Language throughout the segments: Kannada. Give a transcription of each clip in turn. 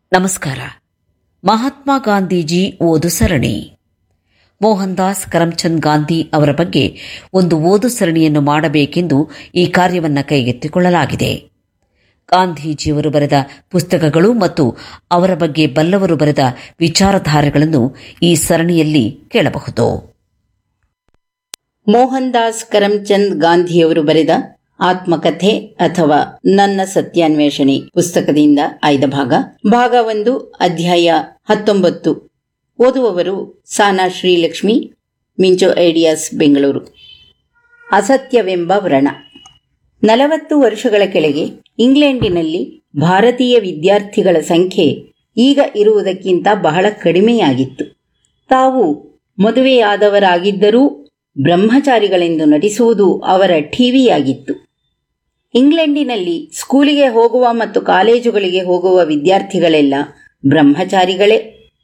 ನಮಸ್ಕಾರ ಮಹಾತ್ಮ ಗಾಂಧೀಜಿ ಓದು ಸರಣಿ ಮೋಹನ್ ದಾಸ್ ಕರಮ್ಚಂದ್ ಗಾಂಧಿ ಅವರ ಬಗ್ಗೆ ಒಂದು ಓದು ಸರಣಿಯನ್ನು ಮಾಡಬೇಕೆಂದು ಈ ಕಾರ್ಯವನ್ನು ಕೈಗೆತ್ತಿಕೊಳ್ಳಲಾಗಿದೆ ಗಾಂಧೀಜಿಯವರು ಬರೆದ ಪುಸ್ತಕಗಳು ಮತ್ತು ಅವರ ಬಗ್ಗೆ ಬಲ್ಲವರು ಬರೆದ ವಿಚಾರಧಾರೆಗಳನ್ನು ಈ ಸರಣಿಯಲ್ಲಿ ಕೇಳಬಹುದು ಮೋಹನ್ ದಾಸ್ ಕರಮ್ಚಂದ್ ಗಾಂಧಿಯವರು ಬರೆದ ಆತ್ಮಕಥೆ ಅಥವಾ ನನ್ನ ಸತ್ಯಾನ್ವೇಷಣೆ ಪುಸ್ತಕದಿಂದ ಆಯ್ದ ಭಾಗ ಭಾಗ ಒಂದು ಅಧ್ಯಾಯ ಹತ್ತೊಂಬತ್ತು ಓದುವವರು ಸಾನಾ ಶ್ರೀಲಕ್ಷ್ಮಿ ಮಿಂಚೋ ಐಡಿಯಾಸ್ ಬೆಂಗಳೂರು ಅಸತ್ಯವೆಂಬ ವ್ರಣ ನಲವತ್ತು ವರ್ಷಗಳ ಕೆಳಗೆ ಇಂಗ್ಲೆಂಡಿನಲ್ಲಿ ಭಾರತೀಯ ವಿದ್ಯಾರ್ಥಿಗಳ ಸಂಖ್ಯೆ ಈಗ ಇರುವುದಕ್ಕಿಂತ ಬಹಳ ಕಡಿಮೆಯಾಗಿತ್ತು ತಾವು ಮದುವೆಯಾದವರಾಗಿದ್ದರೂ ಬ್ರಹ್ಮಚಾರಿಗಳೆಂದು ನಟಿಸುವುದು ಅವರ ಠೀವಿಯಾಗಿತ್ತು ಇಂಗ್ಲೆಂಡಿನಲ್ಲಿ ಸ್ಕೂಲಿಗೆ ಹೋಗುವ ಮತ್ತು ಕಾಲೇಜುಗಳಿಗೆ ಹೋಗುವ ವಿದ್ಯಾರ್ಥಿಗಳೆಲ್ಲ ಬ್ರಹ್ಮಚಾರಿಗಳೇ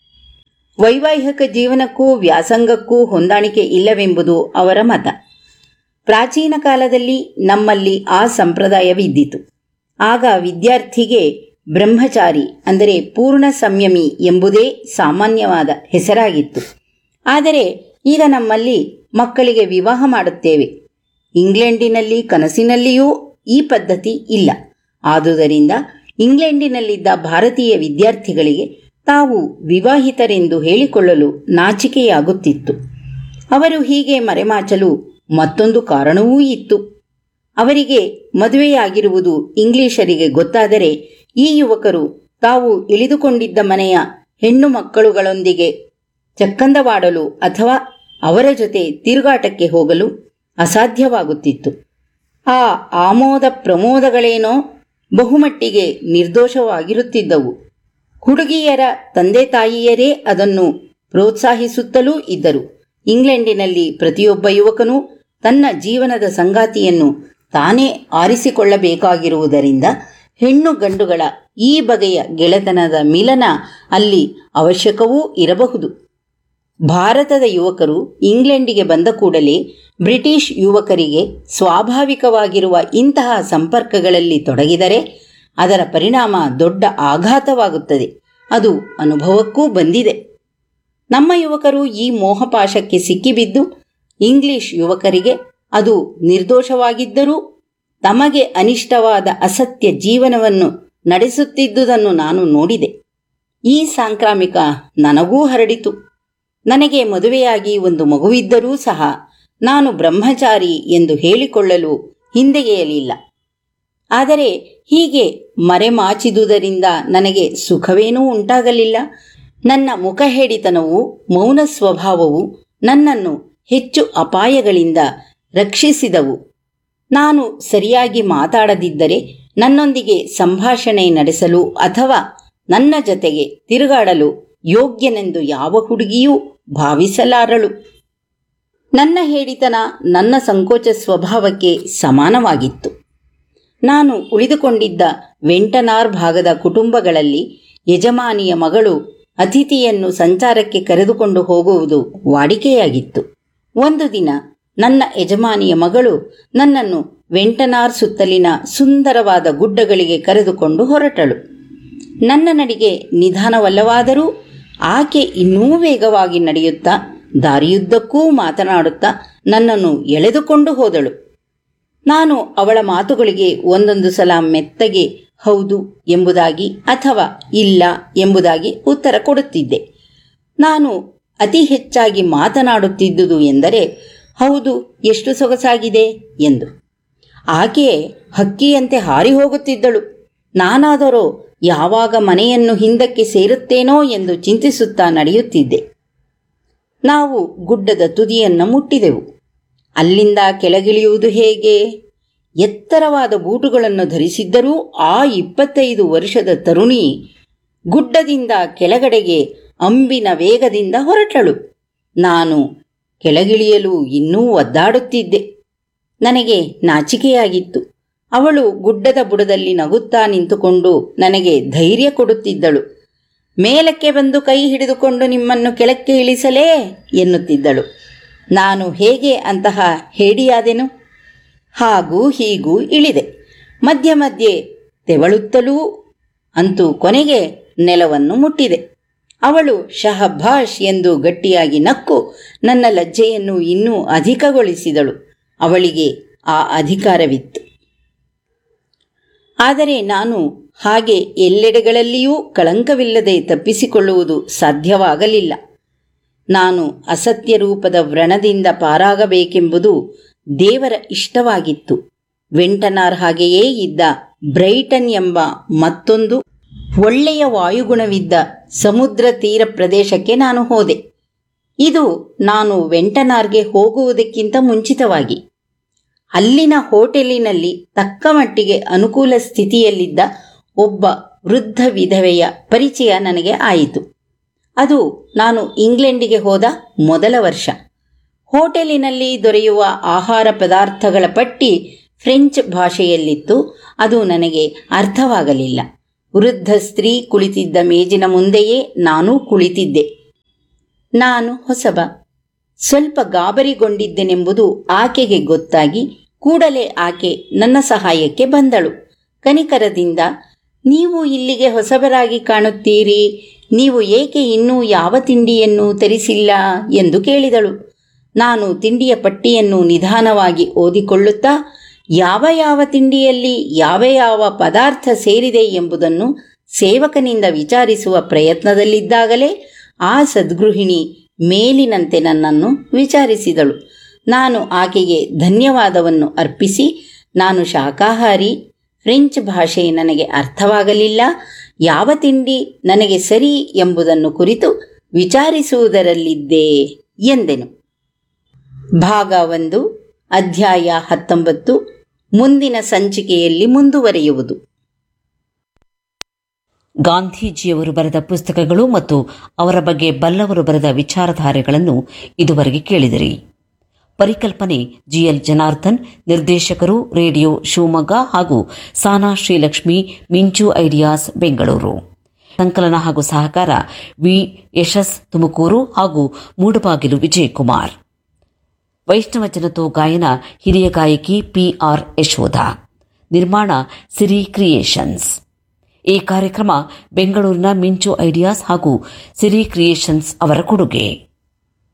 ವೈವಾಹಿಕ ಜೀವನಕ್ಕೂ ವ್ಯಾಸಂಗಕ್ಕೂ ಹೊಂದಾಣಿಕೆ ಇಲ್ಲವೆಂಬುದು ಅವರ ಮತ ಪ್ರಾಚೀನ ಕಾಲದಲ್ಲಿ ನಮ್ಮಲ್ಲಿ ಆ ಸಂಪ್ರದಾಯವಿದ್ದಿತು ಆಗ ವಿದ್ಯಾರ್ಥಿಗೆ ಬ್ರಹ್ಮಚಾರಿ ಅಂದರೆ ಪೂರ್ಣ ಸಂಯಮಿ ಎಂಬುದೇ ಸಾಮಾನ್ಯವಾದ ಹೆಸರಾಗಿತ್ತು ಆದರೆ ಈಗ ನಮ್ಮಲ್ಲಿ ಮಕ್ಕಳಿಗೆ ವಿವಾಹ ಮಾಡುತ್ತೇವೆ ಇಂಗ್ಲೆಂಡಿನಲ್ಲಿ ಕನಸಿನಲ್ಲಿಯೂ ಈ ಪದ್ಧತಿ ಇಲ್ಲ ಆದುದರಿಂದ ಇಂಗ್ಲೆಂಡಿನಲ್ಲಿದ್ದ ಭಾರತೀಯ ವಿದ್ಯಾರ್ಥಿಗಳಿಗೆ ತಾವು ವಿವಾಹಿತರೆಂದು ಹೇಳಿಕೊಳ್ಳಲು ನಾಚಿಕೆಯಾಗುತ್ತಿತ್ತು ಅವರು ಹೀಗೆ ಮರೆಮಾಚಲು ಮತ್ತೊಂದು ಕಾರಣವೂ ಇತ್ತು ಅವರಿಗೆ ಮದುವೆಯಾಗಿರುವುದು ಇಂಗ್ಲಿಷರಿಗೆ ಗೊತ್ತಾದರೆ ಈ ಯುವಕರು ತಾವು ಇಳಿದುಕೊಂಡಿದ್ದ ಮನೆಯ ಹೆಣ್ಣು ಮಕ್ಕಳುಗಳೊಂದಿಗೆ ಚಕ್ಕಂದವಾಡಲು ಅಥವಾ ಅವರ ಜೊತೆ ತಿರುಗಾಟಕ್ಕೆ ಹೋಗಲು ಅಸಾಧ್ಯವಾಗುತ್ತಿತ್ತು ಆ ಆಮೋದ ಪ್ರಮೋದಗಳೇನೋ ಬಹುಮಟ್ಟಿಗೆ ನಿರ್ದೋಷವಾಗಿರುತ್ತಿದ್ದವು ಹುಡುಗಿಯರ ತಂದೆ ತಾಯಿಯರೇ ಅದನ್ನು ಪ್ರೋತ್ಸಾಹಿಸುತ್ತಲೂ ಇದ್ದರು ಇಂಗ್ಲೆಂಡಿನಲ್ಲಿ ಪ್ರತಿಯೊಬ್ಬ ಯುವಕನೂ ತನ್ನ ಜೀವನದ ಸಂಗಾತಿಯನ್ನು ತಾನೇ ಆರಿಸಿಕೊಳ್ಳಬೇಕಾಗಿರುವುದರಿಂದ ಹೆಣ್ಣು ಗಂಡುಗಳ ಈ ಬಗೆಯ ಗೆಳೆತನದ ಮಿಲನ ಅಲ್ಲಿ ಅವಶ್ಯಕವೂ ಇರಬಹುದು ಭಾರತದ ಯುವಕರು ಇಂಗ್ಲೆಂಡಿಗೆ ಬಂದ ಕೂಡಲೇ ಬ್ರಿಟಿಷ್ ಯುವಕರಿಗೆ ಸ್ವಾಭಾವಿಕವಾಗಿರುವ ಇಂತಹ ಸಂಪರ್ಕಗಳಲ್ಲಿ ತೊಡಗಿದರೆ ಅದರ ಪರಿಣಾಮ ದೊಡ್ಡ ಆಘಾತವಾಗುತ್ತದೆ ಅದು ಅನುಭವಕ್ಕೂ ಬಂದಿದೆ ನಮ್ಮ ಯುವಕರು ಈ ಮೋಹಪಾಶಕ್ಕೆ ಸಿಕ್ಕಿಬಿದ್ದು ಇಂಗ್ಲಿಷ್ ಯುವಕರಿಗೆ ಅದು ನಿರ್ದೋಷವಾಗಿದ್ದರೂ ತಮಗೆ ಅನಿಷ್ಟವಾದ ಅಸತ್ಯ ಜೀವನವನ್ನು ನಡೆಸುತ್ತಿದ್ದುದನ್ನು ನಾನು ನೋಡಿದೆ ಈ ಸಾಂಕ್ರಾಮಿಕ ನನಗೂ ಹರಡಿತು ನನಗೆ ಮದುವೆಯಾಗಿ ಒಂದು ಮಗುವಿದ್ದರೂ ಸಹ ನಾನು ಬ್ರಹ್ಮಚಾರಿ ಎಂದು ಹೇಳಿಕೊಳ್ಳಲು ಹಿಂದೆಗೆಯಲಿಲ್ಲ ಆದರೆ ಹೀಗೆ ಮರೆಮಾಚಿದುದರಿಂದ ನನಗೆ ಸುಖವೇನೂ ಉಂಟಾಗಲಿಲ್ಲ ನನ್ನ ಮುಖಹೇಡಿತನವು ಮೌನ ಸ್ವಭಾವವು ನನ್ನನ್ನು ಹೆಚ್ಚು ಅಪಾಯಗಳಿಂದ ರಕ್ಷಿಸಿದವು ನಾನು ಸರಿಯಾಗಿ ಮಾತಾಡದಿದ್ದರೆ ನನ್ನೊಂದಿಗೆ ಸಂಭಾಷಣೆ ನಡೆಸಲು ಅಥವಾ ನನ್ನ ಜೊತೆಗೆ ತಿರುಗಾಡಲು ಯೋಗ್ಯನೆಂದು ಯಾವ ಹುಡುಗಿಯೂ ಭಾವಿಸಲಾರಳು ನನ್ನ ಹೇಡಿತನ ನನ್ನ ಸಂಕೋಚ ಸ್ವಭಾವಕ್ಕೆ ಸಮಾನವಾಗಿತ್ತು ನಾನು ಉಳಿದುಕೊಂಡಿದ್ದ ವೆಂಟನಾರ್ ಭಾಗದ ಕುಟುಂಬಗಳಲ್ಲಿ ಯಜಮಾನಿಯ ಮಗಳು ಅತಿಥಿಯನ್ನು ಸಂಚಾರಕ್ಕೆ ಕರೆದುಕೊಂಡು ಹೋಗುವುದು ವಾಡಿಕೆಯಾಗಿತ್ತು ಒಂದು ದಿನ ನನ್ನ ಯಜಮಾನಿಯ ಮಗಳು ನನ್ನನ್ನು ವೆಂಟನಾರ್ ಸುತ್ತಲಿನ ಸುಂದರವಾದ ಗುಡ್ಡಗಳಿಗೆ ಕರೆದುಕೊಂಡು ಹೊರಟಳು ನನ್ನ ನಡಿಗೆ ನಿಧಾನವಲ್ಲವಾದರೂ ಆಕೆ ಇನ್ನೂ ವೇಗವಾಗಿ ನಡೆಯುತ್ತಾ ದಾರಿಯುದ್ದಕ್ಕೂ ಮಾತನಾಡುತ್ತಾ ನನ್ನನ್ನು ಎಳೆದುಕೊಂಡು ಹೋದಳು ನಾನು ಅವಳ ಮಾತುಗಳಿಗೆ ಒಂದೊಂದು ಸಲ ಮೆತ್ತಗೆ ಹೌದು ಎಂಬುದಾಗಿ ಅಥವಾ ಇಲ್ಲ ಎಂಬುದಾಗಿ ಉತ್ತರ ಕೊಡುತ್ತಿದ್ದೆ ನಾನು ಅತಿ ಹೆಚ್ಚಾಗಿ ಮಾತನಾಡುತ್ತಿದ್ದುದು ಎಂದರೆ ಹೌದು ಎಷ್ಟು ಸೊಗಸಾಗಿದೆ ಎಂದು ಆಕೆ ಹಕ್ಕಿಯಂತೆ ಹಾರಿ ಹೋಗುತ್ತಿದ್ದಳು ನಾನಾದರೋ ಯಾವಾಗ ಮನೆಯನ್ನು ಹಿಂದಕ್ಕೆ ಸೇರುತ್ತೇನೋ ಎಂದು ಚಿಂತಿಸುತ್ತಾ ನಡೆಯುತ್ತಿದ್ದೆ ನಾವು ಗುಡ್ಡದ ತುದಿಯನ್ನು ಮುಟ್ಟಿದೆವು ಅಲ್ಲಿಂದ ಕೆಳಗಿಳಿಯುವುದು ಹೇಗೆ ಎತ್ತರವಾದ ಬೂಟುಗಳನ್ನು ಧರಿಸಿದ್ದರೂ ಆ ಇಪ್ಪತ್ತೈದು ವರ್ಷದ ತರುಣಿ ಗುಡ್ಡದಿಂದ ಕೆಳಗಡೆಗೆ ಅಂಬಿನ ವೇಗದಿಂದ ಹೊರಟಳು ನಾನು ಕೆಳಗಿಳಿಯಲು ಇನ್ನೂ ಒದ್ದಾಡುತ್ತಿದ್ದೆ ನನಗೆ ನಾಚಿಕೆಯಾಗಿತ್ತು ಅವಳು ಗುಡ್ಡದ ಬುಡದಲ್ಲಿ ನಗುತ್ತಾ ನಿಂತುಕೊಂಡು ನನಗೆ ಧೈರ್ಯ ಕೊಡುತ್ತಿದ್ದಳು ಮೇಲಕ್ಕೆ ಬಂದು ಕೈ ಹಿಡಿದುಕೊಂಡು ನಿಮ್ಮನ್ನು ಕೆಳಕ್ಕೆ ಇಳಿಸಲೇ ಎನ್ನುತ್ತಿದ್ದಳು ನಾನು ಹೇಗೆ ಅಂತಹ ಹೇಡಿಯಾದೆನು ಹಾಗೂ ಹೀಗೂ ಇಳಿದೆ ಮಧ್ಯ ಮಧ್ಯೆ ತೆವಳುತ್ತಲೂ ಅಂತೂ ಕೊನೆಗೆ ನೆಲವನ್ನು ಮುಟ್ಟಿದೆ ಅವಳು ಶಹಭಾಷ್ ಎಂದು ಗಟ್ಟಿಯಾಗಿ ನಕ್ಕು ನನ್ನ ಲಜ್ಜೆಯನ್ನು ಇನ್ನೂ ಅಧಿಕಗೊಳಿಸಿದಳು ಅವಳಿಗೆ ಆ ಅಧಿಕಾರವಿತ್ತು ಆದರೆ ನಾನು ಹಾಗೆ ಎಲ್ಲೆಡೆಗಳಲ್ಲಿಯೂ ಕಳಂಕವಿಲ್ಲದೆ ತಪ್ಪಿಸಿಕೊಳ್ಳುವುದು ಸಾಧ್ಯವಾಗಲಿಲ್ಲ ನಾನು ಅಸತ್ಯ ರೂಪದ ವ್ರಣದಿಂದ ಪಾರಾಗಬೇಕೆಂಬುದು ದೇವರ ಇಷ್ಟವಾಗಿತ್ತು ವೆಂಟನಾರ್ ಹಾಗೆಯೇ ಇದ್ದ ಬ್ರೈಟನ್ ಎಂಬ ಮತ್ತೊಂದು ಒಳ್ಳೆಯ ವಾಯುಗುಣವಿದ್ದ ಸಮುದ್ರ ತೀರ ಪ್ರದೇಶಕ್ಕೆ ನಾನು ಹೋದೆ ಇದು ನಾನು ವೆಂಟನಾರ್ಗೆ ಹೋಗುವುದಕ್ಕಿಂತ ಮುಂಚಿತವಾಗಿ ಅಲ್ಲಿನ ಹೋಟೆಲಿನಲ್ಲಿ ತಕ್ಕ ಮಟ್ಟಿಗೆ ಅನುಕೂಲ ಸ್ಥಿತಿಯಲ್ಲಿದ್ದ ಒಬ್ಬ ವೃದ್ಧ ವಿಧವೆಯ ಪರಿಚಯ ನನಗೆ ಆಯಿತು ಅದು ನಾನು ಇಂಗ್ಲೆಂಡಿಗೆ ಹೋದ ಮೊದಲ ವರ್ಷ ಹೋಟೆಲಿನಲ್ಲಿ ದೊರೆಯುವ ಆಹಾರ ಪದಾರ್ಥಗಳ ಪಟ್ಟಿ ಫ್ರೆಂಚ್ ಭಾಷೆಯಲ್ಲಿತ್ತು ಅದು ನನಗೆ ಅರ್ಥವಾಗಲಿಲ್ಲ ವೃದ್ಧ ಸ್ತ್ರೀ ಕುಳಿತಿದ್ದ ಮೇಜಿನ ಮುಂದೆಯೇ ನಾನು ಕುಳಿತಿದ್ದೆ ನಾನು ಹೊಸಬ ಸ್ವಲ್ಪ ಗಾಬರಿಗೊಂಡಿದ್ದೆನೆಂಬುದು ಆಕೆಗೆ ಗೊತ್ತಾಗಿ ಕೂಡಲೇ ಆಕೆ ನನ್ನ ಸಹಾಯಕ್ಕೆ ಬಂದಳು ಕನಿಕರದಿಂದ ನೀವು ಇಲ್ಲಿಗೆ ಹೊಸಬರಾಗಿ ಕಾಣುತ್ತೀರಿ ನೀವು ಏಕೆ ಇನ್ನೂ ಯಾವ ತಿಂಡಿಯನ್ನು ತರಿಸಿಲ್ಲ ಎಂದು ಕೇಳಿದಳು ನಾನು ತಿಂಡಿಯ ಪಟ್ಟಿಯನ್ನು ನಿಧಾನವಾಗಿ ಓದಿಕೊಳ್ಳುತ್ತಾ ಯಾವ ಯಾವ ತಿಂಡಿಯಲ್ಲಿ ಯಾವ ಯಾವ ಪದಾರ್ಥ ಸೇರಿದೆ ಎಂಬುದನ್ನು ಸೇವಕನಿಂದ ವಿಚಾರಿಸುವ ಪ್ರಯತ್ನದಲ್ಲಿದ್ದಾಗಲೇ ಆ ಸದ್ಗೃಹಿಣಿ ಮೇಲಿನಂತೆ ನನ್ನನ್ನು ವಿಚಾರಿಸಿದಳು ನಾನು ಆಕೆಗೆ ಧನ್ಯವಾದವನ್ನು ಅರ್ಪಿಸಿ ನಾನು ಶಾಕಾಹಾರಿ ಫ್ರೆಂಚ್ ಭಾಷೆ ನನಗೆ ಅರ್ಥವಾಗಲಿಲ್ಲ ಯಾವ ತಿಂಡಿ ನನಗೆ ಸರಿ ಎಂಬುದನ್ನು ಕುರಿತು ವಿಚಾರಿಸುವುದರಲ್ಲಿದ್ದೆ ಎಂದೆನು ಭಾಗ ಒಂದು ಅಧ್ಯಾಯ ಹತ್ತೊಂಬತ್ತು ಮುಂದಿನ ಸಂಚಿಕೆಯಲ್ಲಿ ಮುಂದುವರಿಯುವುದು ಗಾಂಧೀಜಿಯವರು ಬರೆದ ಪುಸ್ತಕಗಳು ಮತ್ತು ಅವರ ಬಗ್ಗೆ ಬಲ್ಲವರು ಬರೆದ ವಿಚಾರಧಾರೆಗಳನ್ನು ಇದುವರೆಗೆ ಕೇಳಿದಿರಿ ಪರಿಕಲ್ಪನೆ ಜಿಎಲ್ ಜನಾರ್ದನ್ ನಿರ್ದೇಶಕರು ರೇಡಿಯೋ ಶಿವಮೊಗ್ಗ ಹಾಗೂ ಸಾನಾ ಶ್ರೀಲಕ್ಷ್ಮಿ ಮಿಂಚು ಐಡಿಯಾಸ್ ಬೆಂಗಳೂರು ಸಂಕಲನ ಹಾಗೂ ಸಹಕಾರ ವಿ ಯಶಸ್ ತುಮಕೂರು ಹಾಗೂ ಮೂಡಬಾಗಿಲು ವಿಜಯಕುಮಾರ್ ವೈಷ್ಣವ ಜನತೋ ಗಾಯನ ಹಿರಿಯ ಗಾಯಕಿ ಪಿಆರ್ ಯಶೋಧ ನಿರ್ಮಾಣ ಸಿರಿ ಕ್ರಿಯೇಷನ್ಸ್ ಈ ಕಾರ್ಯಕ್ರಮ ಬೆಂಗಳೂರಿನ ಮಿಂಚು ಐಡಿಯಾಸ್ ಹಾಗೂ ಸಿರಿ ಕ್ರಿಯೇಷನ್ಸ್ ಅವರ ಕೊಡುಗೆ